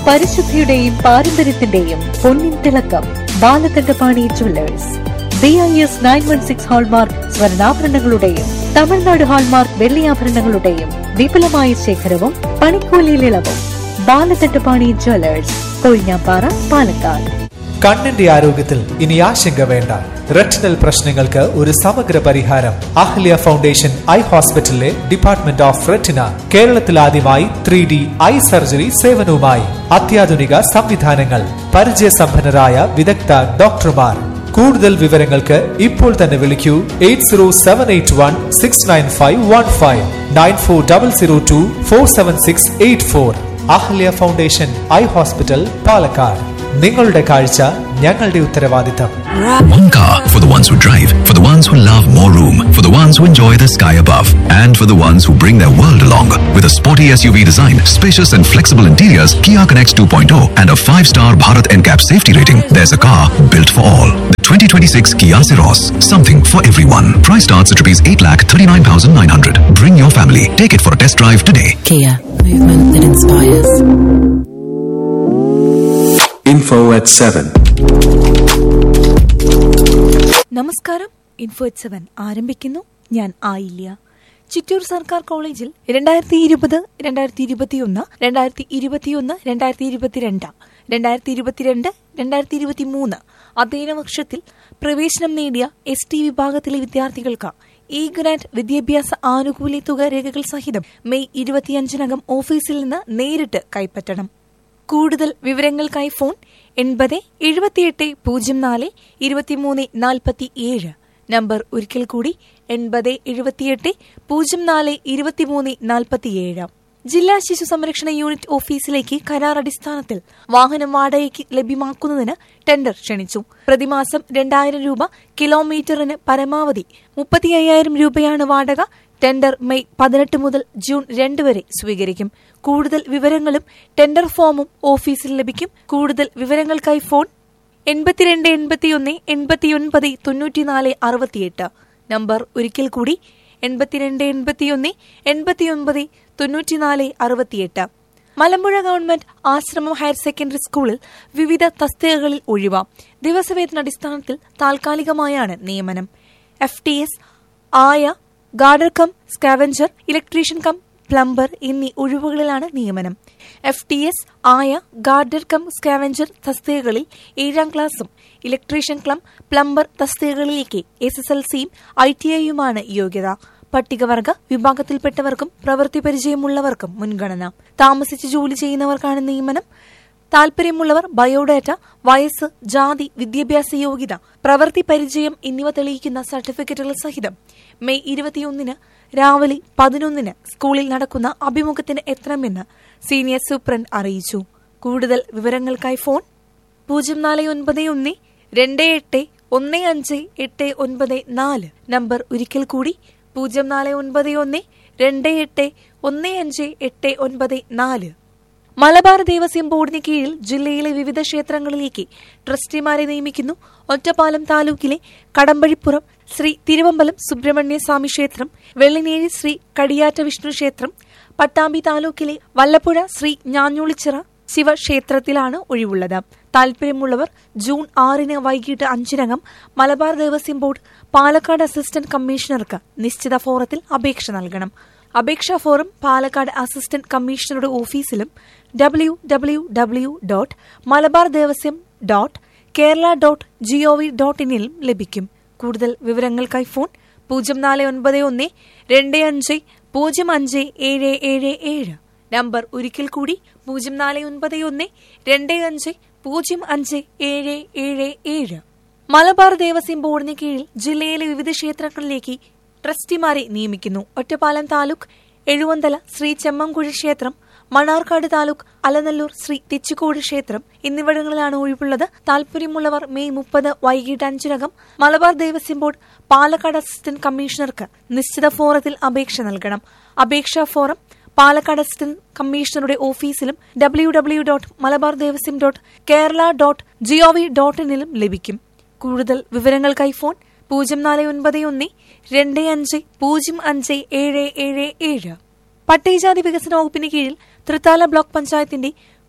പരിശുദ്ധിയുടെയും പാരമ്പര്യത്തിന്റെയും പൊന്നിൻ തിളക്കം Balakantapani jewellers B I S nine one six hallmark സ്വർണ്ണാഭരണങ്ങളുടെയും തമിഴ്നാട് ഹാൾമാർക്ക് വെള്ളിയാഭരണങ്ങളുടെയും വിപുലമായ ശേഖരവും പണിക്കൂലിയിൽ ഇളവും ബാലകണ്ഠപാണി ജുവല്ലേഴ്സ് കൊഴിഞ്ഞാപ്പാറ പാലക്കാട് കണ്ണിന്റെ ആരോഗ്യത്തിൽ ഇനി ആശങ്ക വേണ്ട റെറ്റിനൽ പ്രശ്നങ്ങൾക്ക് ഒരു സമഗ്ര പരിഹാരം അഹ്ല്യ ഫൗണ്ടേഷൻ ഐ ഹോസ്പിറ്റലിലെ ഡിപ്പാർട്ട്മെന്റ് ഓഫ് റെറ്റിന കേരളത്തിൽ ആദ്യമായി ത്രീ ഡി ഐ സർജറി സേവനവുമായി അത്യാധുനിക സംവിധാനങ്ങൾ പരിചയസമ്പന്നരായ വിദഗ്ധ ഡോക്ടർമാർ കൂടുതൽ വിവരങ്ങൾക്ക് ഇപ്പോൾ തന്നെ വിളിക്കൂ eight zero seven eight one six nine five one five nine four double zero two four seven six eight four Ahalya foundation eye hospital Palakkad നിങ്ങളുടെ കാഴ്ച ഞങ്ങളുടെ ഉത്തരവാദിത്തം One car for the ones who drive, for the ones who love more room, for the ones who enjoy the sky above, and for the ones who bring their world along. With a sporty SUV design, spacious and flexible interiors, Kia Connects 2.0, and a 5-star Bharat NCAP safety rating, there's a car built for all. The 2026 Kia Ceros, something for everyone. Price starts at rupees 8,39,900. Bring your family. Take it for a test drive today. Kia, movement that inspires. Info at 7. നമസ്കാരം info at seven ആരംഭിക്കുന്നു ഞാൻ ആയില്യ ചിറ്റൂർ സർക്കാർ കോളേജിൽ രണ്ടായിരത്തി ഇരുപത് രണ്ടായിരത്തി ഇരുപത്തിയൊന്ന് രണ്ടായിരത്തി ഇരുപത്തിയൊന്ന് രണ്ടായിരത്തി ഇരുപത്തിരണ്ട് രണ്ടായിരത്തി ഇരുപത്തിരണ്ട് രണ്ടായിരത്തി ഇരുപത്തി മൂന്ന് അധ്യയന വർഷത്തിൽ പ്രവേശനം നേടിയ എസ് ടി വിഭാഗത്തിലെ വിദ്യാർത്ഥികൾക്ക് ഇ ഗ്രാന്റ് വിദ്യാഭ്യാസ ആനുകൂല്യ തുക രേഖകൾ സഹിതം മെയ് ഇരുപത്തിയഞ്ചിനകം ഓഫീസിൽ നിന്ന് നേരിട്ട് കൈപ്പറ്റണം കൂടുതൽ വിവരങ്ങൾക്കായി ഫോൺ എൺപത് എഴുപത്തിയെട്ട് പൂജ്യം നാല് ഇരുപത്തിമൂന്ന് നാൽപ്പത്തി ഏഴ് നമ്പർ ഒരിക്കൽ കൂടി എൺപത് എഴുപത്തിയെട്ട് പൂജ്യം നാല് ഇരുപത്തിമൂന്ന് നാൽപ്പത്തിയേഴ് ജില്ലാ ശിശു സംരക്ഷണ യൂണിറ്റ് ഓഫീസിലേക്ക് കരാർ അടിസ്ഥാനത്തിൽ വാഹനം വാടകയ്ക്ക് ലഭ്യമാക്കുന്നതിന് ടെൻഡർ ക്ഷണിച്ചു പ്രതിമാസം രണ്ടായിരം രൂപ കിലോമീറ്ററിന് പരമാവധി മുപ്പത്തി അയ്യായിരം രൂപയാണ് വാടക ടെൻഡർ മെയ് പതിനെട്ട് മുതൽ ജൂൺ രണ്ട് വരെ സ്വീകരിക്കും കൂടുതൽ വിവരങ്ങളും ടെൻഡർ ഫോമും ഓഫീസിൽ ലഭിക്കും കൂടുതൽ വിവരങ്ങൾക്കായി ഫോൺ എൺപത്തിരണ്ട് എൺപത്തിയൊന്ന് എൺപത്തിയൊൻപത് തൊണ്ണൂറ്റിനാല് അറുപത്തിയെട്ട് നമ്പർ ഒരിക്കൽ കൂടി എൺപത്തിരണ്ട് എൺപത്തിയൊന്ന് എൺപത്തിയൊൻപത് തൊണ്ണൂറ്റിനാല് അറുപത്തിയെട്ട് Malampuzha government Ashram higher secondary സ്കൂളിൽ വിവിധ തസ്തികകളിൽ ഒഴിവ് ദിവസവേതന അടിസ്ഥാനത്തിൽ താൽക്കാലികമായാണ് നിയമനം എഫ് ടി എസ് ആയ gardener cum scavenger electrician cum plumber എന്നീ ഒഴിവുകളിലാണ് നിയമനം എഫ് ടി എസ് ആയ ഗാർഡർ കം സ്കാവഞ്ചർ തസ്തികകളിൽ ഏഴാം ക്ലാസും ഇലക്ട്രീഷ്യൻ ക്ലം പ്ലംബർ തസ്തികകളിലേക്ക് എസ് എസ് എൽ സിയും ഐ ടി ഐയുമാണ് യോഗ്യത പട്ടികവർഗ വിഭാഗത്തിൽപ്പെട്ടവർക്കും പ്രവൃത്തി പരിചയമുള്ളവർക്കും മുൻഗണന താമസിച്ച് ജോലി ചെയ്യുന്നവർക്കാണ് നിയമനം താൽപര്യമുള്ളവർ ബയോഡാറ്റ വയസ്സ് ജാതി വിദ്യാഭ്യാസ യോഗ്യത പ്രവൃത്തി പരിചയം എന്നിവ തെളിയിക്കുന്ന സർട്ടിഫിക്കറ്റുകൾ സഹിതം മെയ് ഇരുപത്തിയൊന്നിന് രാവിലെ പതിനൊന്നിന് സ്കൂളിൽ നടക്കുന്ന അഭിമുഖത്തിന് എത്തണമെന്ന് സീനിയർ സൂപ്രണ്ട് അറിയിച്ചു കൂടുതൽ വിവരങ്ങൾക്കായി ഫോൺ പൂജ്യം നാല് ഒൻപത് ഒന്ന് രണ്ട് എട്ട് ഒന്ന് അഞ്ച് എട്ട് ഒൻപത് നാല് നമ്പർ ഒരിക്കൽ കൂടി പൂജ്യം നാല് ഒൻപത് ഒന്ന് രണ്ട് എട്ട് ഒന്ന് അഞ്ച് എട്ട് ഒൻപത് നാല് മലബാർ ദേവസ്വം ബോർഡിന് കീഴിൽ ജില്ലയിലെ വിവിധ ക്ഷേത്രങ്ങളിലേക്ക് ട്രസ്റ്റിമാരെ നിയമിക്കുന്നു ഒറ്റപ്പാലം താലൂക്കിലെ കടമ്പഴിപ്പുറം ശ്രീ തിരുവമ്പലം സുബ്രഹ്മണ്യ സ്വാമി ക്ഷേത്രം വെള്ളിനേഴി ശ്രീ കടിയാറ്റ വിഷ്ണു ക്ഷേത്രം പട്ടാമ്പി താലൂക്കിലെ വല്ലപ്പുഴ ശ്രീ ഞാഞ്ഞൂളിച്ചിറ ശിവക്ഷേത്രത്തിലാണ് ഒഴിവുള്ളത് താൽപര്യമുള്ളവർ ജൂൺ ആറിന് വൈകിട്ട് അഞ്ചിനകം മലബാർ ദേവസ്വം ബോർഡ് പാലക്കാട് അസിസ്റ്റന്റ് കമ്മീഷണർക്ക് നിശ്ചിത ഫോറത്തിൽ അപേക്ഷ നൽകണം അപേക്ഷാ ഫോറം പാലക്കാട് അസിസ്റ്റന്റ് കമ്മീഷണറുടെ ഓഫീസിലും W W W dot Malabar Devaswom dot Kerala dot G O V dot ഇനിലും ലഭിക്കും കൂടുതൽ വിവരങ്ങൾക്കായി ഫോൺ പൂജ്യം നാല് ഒൻപത് ഒന്ന് രണ്ട് അഞ്ച് പൂജ്യം അഞ്ച് ഏഴ് ഏഴ് ഏഴ് നമ്പർ ഒരിക്കൽ കൂടി പൂജ്യം നാല് ഒൻപത് ഒന്ന് രണ്ട് അഞ്ച് പൂജ്യം അഞ്ച് ഏഴ് ഏഴ് ഏഴ് മലബാർ ദേവസ്വം ബോർഡിന് കീഴിൽ ജില്ലയിലെ വിവിധ ക്ഷേത്രങ്ങളിലേക്ക് ട്രസ്റ്റിമാരെ നിയമിക്കുന്നു ഒറ്റപ്പാലം താലൂക്ക് എഴുവന്തല ശ്രീ ചെമ്മംകുഴി ക്ഷേത്രം മണ്ണാർക്കാട് താലൂക്ക് അലനല്ലൂർ ശ്രീ തെച്ചിക്കോട് ക്ഷേത്രം എന്നിവിടങ്ങളിലാണ് ഒഴിവുള്ളത് താൽപര്യമുള്ളവർ മെയ് മുപ്പത് വൈകിട്ട് അഞ്ചിനകം മലബാർ ദേവസ്വം ബോർഡ് പാലക്കാട് അസിസ്റ്റന്റ് കമ്മീഷണർക്ക് നിശ്ചിത ഫോറത്തിൽ അപേക്ഷ നൽകണം അപേക്ഷാ ഫോറം പാലക്കാട് അസിസ്റ്റന്റ് കമ്മീഷണറുടെ ഓഫീസിലും W W dot Malabar Devaswom dot Kerala dot G O V dot ഇനിലും ലഭിക്കും കൂടുതൽ വിവരങ്ങൾക്കായി ഫോൺ പൂജ്യം നാല് ഒൻപത് ഒന്ന് രണ്ട് അഞ്ച് പൂജ്യം അഞ്ച് ഏഴ് ഏഴ് ഏഴ് പട്ടികജാതി വികസന വകുപ്പിന് കീഴിൽ തൃത്താല ബ്ലോക്ക് പഞ്ചായത്തിന്റെ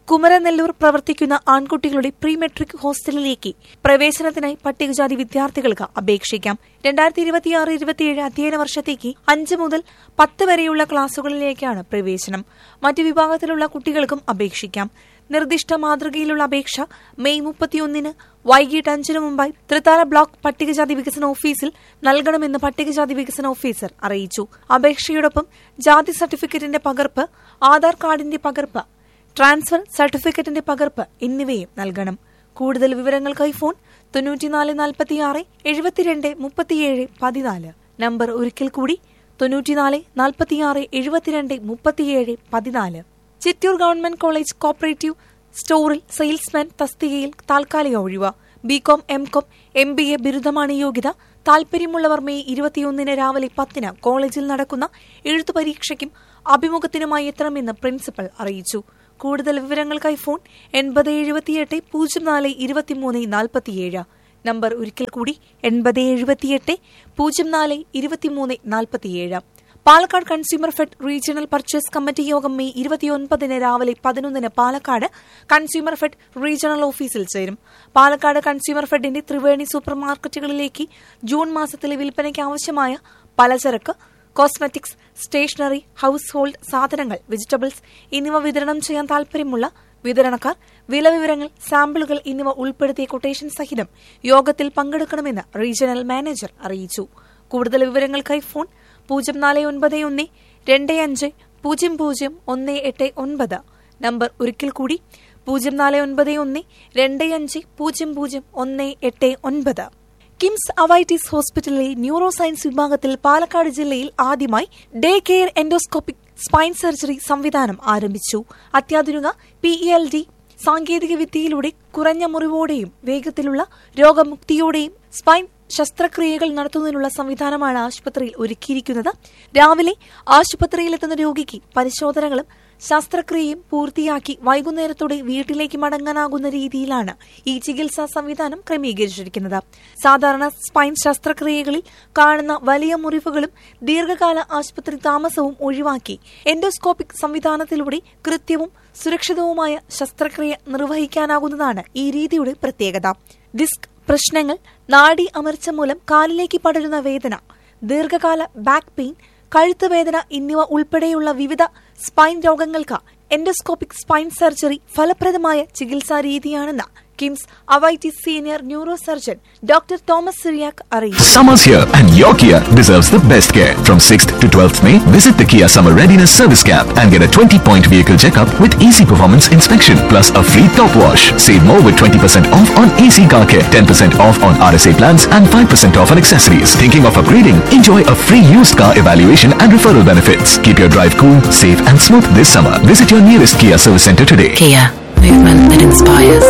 കുമരനെല്ലൂർ പ്രവർത്തിക്കുന്ന ആൺകുട്ടികളുടെ പ്രീ മെട്രിക് ഹോസ്റ്റലിലേക്ക് പ്രവേശനത്തിനായി പട്ടികജാതി വിദ്യാർത്ഥികൾക്ക് അപേക്ഷിക്കാം രണ്ടായിരത്തി ഇരുപത്തിയാറ് ഇരുപത്തിയേഴ് അധ്യയന വർഷത്തേക്ക് അഞ്ച് മുതൽ പത്ത് വരെയുള്ള ക്ലാസുകളിലേക്കാണ് പ്രവേശനം മറ്റു വിഭാഗത്തിലുള്ള കുട്ടികൾക്കും അപേക്ഷിക്കാം നിർദ്ദിഷ്ട മാതൃകയിലുള്ള അപേക്ഷ മെയ് മുപ്പത്തിയൊന്നിന് വൈകിട്ട് അഞ്ചിനു മുമ്പായി തൃത്താല ബ്ലോക്ക് പട്ടികജാതി വികസന ഓഫീസിൽ നൽകണമെന്ന് പട്ടികജാതി വികസന ഓഫീസർ അറിയിച്ചു അപേക്ഷയോടൊപ്പം ജാതി സർട്ടിഫിക്കറ്റിന്റെ പകർപ്പ് ആധാർ കാർഡിന്റെ പകർപ്പ് ട്രാൻസ്ഫർ സർട്ടിഫിക്കറ്റിന്റെ പകർപ്പ് എന്നിവയും നൽകണം കൂടുതൽ വിവരങ്ങൾക്കായി ഫോൺ തൊണ്ണൂറ്റിനാല് നാൽപ്പത്തിയാറ് എഴുപത്തിരണ്ട് മുപ്പത്തിയേഴ് പതിനാല് നമ്പർ ഒരിക്കൽ കൂടി തൊണ്ണൂറ്റിനാല് നാൽപ്പത്തിയാറ് എഴുപത്തിരണ്ട് മുപ്പത്തിയേഴ് പതിനാല് ചിറ്റൂർ ഗവൺമെന്റ് കോളേജ് കോപ്പറേറ്റീവ് സ്റ്റോറിൽ സെയിൽസ്മാൻ തസ്തികയിൽ താൽക്കാലിക ഒഴിവ് B Com M Com M B A ബിരുദമാണ് യോഗ്യത താൽപര്യമുള്ളവർ മെയ് ഇരുപത്തിയൊന്നിന് രാവിലെ പത്തിന് കോളേജിൽ നടക്കുന്ന എഴുത്തു പരീക്ഷയ്ക്കും അഭിമുഖത്തിനുമായി എത്തണമെന്ന് പ്രിൻസിപ്പൽ അറിയിച്ചു കൂടുതൽ വിവരങ്ങൾക്കായി ഫോൺ എൺപത് എഴുപത്തിയെട്ട് പൂജ്യം നാല് ഇരുപത്തിമൂന്ന് നാൽപ്പത്തിയേഴ് നമ്പർ ഒരിക്കൽ കൂടി എൺപത് എഴുപത്തിയെട്ട് പൂജ്യം നാല് ഇരുപത്തിമൂന്ന് നാൽപ്പത്തിയേഴ് Palakkad consumer fed regional purchase committee യോഗം മെയ് ഇരുപത്തിയൊൻപതിന് രാവിലെ പതിനൊന്നിന് പാലക്കാട് കൺസ്യൂമർ ഫെഡ് റീജിയണൽ ഓഫീസിൽ ചേരും പാലക്കാട് കൺസ്യൂമർ ഫെഡിന്റെ ത്രിവേണി സൂപ്പർ മാർക്കറ്റുകളിലേക്ക് ജൂൺ മാസത്തിലെ വിൽപ്പനയ്ക്ക് ആവശ്യമായ പലചരക്ക് കോസ്മെറ്റിക്സ് സ്റ്റേഷനറി ഹൌസ് ഹോൾഡ് സാധനങ്ങൾ വെജിറ്റബിൾസ് എന്നിവ വിതരണം ചെയ്യാൻ താൽപര്യമുള്ള വിതരണക്കാർ വില വിവരങ്ങൾ സാമ്പിളുകൾ എന്നിവ ഉൾപ്പെടുത്തിയ കൊട്ടേഷൻ സഹിതം യോഗത്തിൽ പങ്കെടുക്കണമെന്ന് റീജിയണൽ മാനേജർ അറിയിച്ചു കൂടുതൽ വിവരങ്ങൾക്കായി ഫോൺ പൂജ്യം നാല് ഒൻപത് ഒന്ന് രണ്ട് അഞ്ച് പൂജ്യം പൂജ്യം ഒന്ന് എട്ട് ഒൻപത് നമ്പർ ഒരിക്കൽ കൂടി പൂജ്യം നാല് ഒൻപത് ഒന്ന് രണ്ട് അഞ്ച് പൂജ്യം പൂജ്യം ഒന്ന് എട്ട് ഒൻപത് കിംസ് അവൈറ്റിസ് ഹോസ്പിറ്റലിലെ ന്യൂറോ സയൻസ് വിഭാഗത്തിൽ പാലക്കാട് ജില്ലയിൽ ആദ്യമായി day care endoscopic spine surgery സംവിധാനം ആരംഭിച്ചു അത്യാധുനിക പി എൽ ഡി സാങ്കേതിക വിദ്യയിലൂടെ കുറഞ്ഞ മുറിവോടെയും വേഗത്തിലുള്ള രോഗമുക്തിയോടെയും സ്പൈൻ ശസ്ത്രക്രിയകൾ നടത്തുന്നതിനുള്ള സംവിധാനമാണ് ആശുപത്രിയിൽ ഒരുക്കിയിരിക്കുന്നത് രാവിലെ ആശുപത്രിയിലെത്തുന്ന രോഗിക്ക് പരിശോധനകളും ശസ്ത്രക്രിയയും പൂർത്തിയാക്കി വൈകുന്നേരത്തോടെ വീട്ടിലേക്ക് മടങ്ങാനാകുന്ന രീതിയിലാണ് ഈ ചികിത്സാ സംവിധാനം ക്രമീകരിച്ചിരിക്കുന്നത് സാധാരണ സ്പൈൻ ശസ്ത്രക്രിയകളിൽ കാണുന്ന വലിയ മുറിവുകളും ദീർഘകാല ആശുപത്രി താമസവും ഒഴിവാക്കി എൻഡോസ്കോപ്പിക് സംവിധാനത്തിലൂടെ കൃത്യവും സുരക്ഷിതവുമായ ശസ്ത്രക്രിയ നിർവഹിക്കാനാകുന്നതാണ് ഈ രീതിയുടെ പ്രത്യേകത ഡിസ്ക് പ്രശ്നങ്ങൾ നാഡി അമർച്ച മൂലം കാലിലേക്ക് പടരുന്ന വേദന ദീർഘകാല ബാക്ക് പെയിൻ കഴുത്ത് വേദന എന്നിവ ഉൾപ്പെടെയുള്ള വിവിധ സ്പൈൻ രോഗങ്ങൾക്ക് എൻഡോസ്കോപ്പിക് സ്പൈൻ സർജറി ഫലപ്രദമായ ചികിത്സാ രീതിയാണെന്ന് കിംസ് അവൈറ്റി senior neuro surgeon doctor Thomas Cyriac അറിയിച്ചു Summer's here and your Kia deserves the best care. From 6th to 12th May, visit the Kia Summer Readiness Service Camp and get a 20-point vehicle checkup with easy performance inspection plus a free top wash. Save more with 20% off on AC car care, 10% off on RSA plans and 5% off on accessories. Thinking of upgrading? Enjoy a free used car evaluation and referral benefits. Keep your drive cool, safe and smooth this summer. Visit your nearest Kia service center today. Kia, movement that inspires.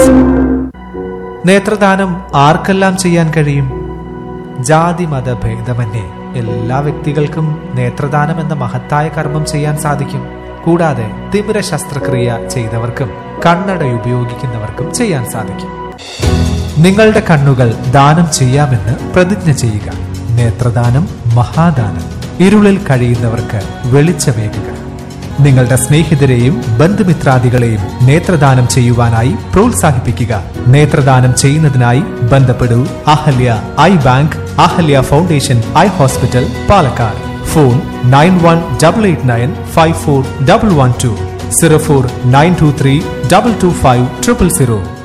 നേത്രദാനം ആർക്കെല്ലാം ചെയ്യാൻ കഴിയും ജാതി മത ഭേദമന്യേ എല്ലാ വ്യക്തികൾക്കും നേത്രദാനം എന്ന മഹത്തായ കർമ്മം ചെയ്യാൻ സാധിക്കും കൂടാതെ തിമിര ശസ്ത്രക്രിയ ചെയ്തവർക്കും കണ്ണട ഉപയോഗിക്കുന്നവർക്കും ചെയ്യാൻ സാധിക്കും നിങ്ങളുടെ കണ്ണുകൾ ദാനം ചെയ്യാമെന്ന് പ്രതിജ്ഞ ചെയ്യുക നേത്രദാനം മഹാദാനം ഇരുളിൽ കഴിയുന്നവർക്ക് വെളിച്ചമേകുക നിങ്ങളുടെ സ്നേഹിതരെയും ബന്ധുമിത്രാദികളെയും നേത്രദാനം ചെയ്യുവാനായി പ്രോത്സാഹിപ്പിക്കുക നേത്രദാനം ചെയ്യുന്നതിനായി ബന്ധപ്പെടൂ Ahalya eye bank Ahalya foundation eye hospital Palakkad phone nine one double eight nine five four double one two zero four nine two three double two five triple zero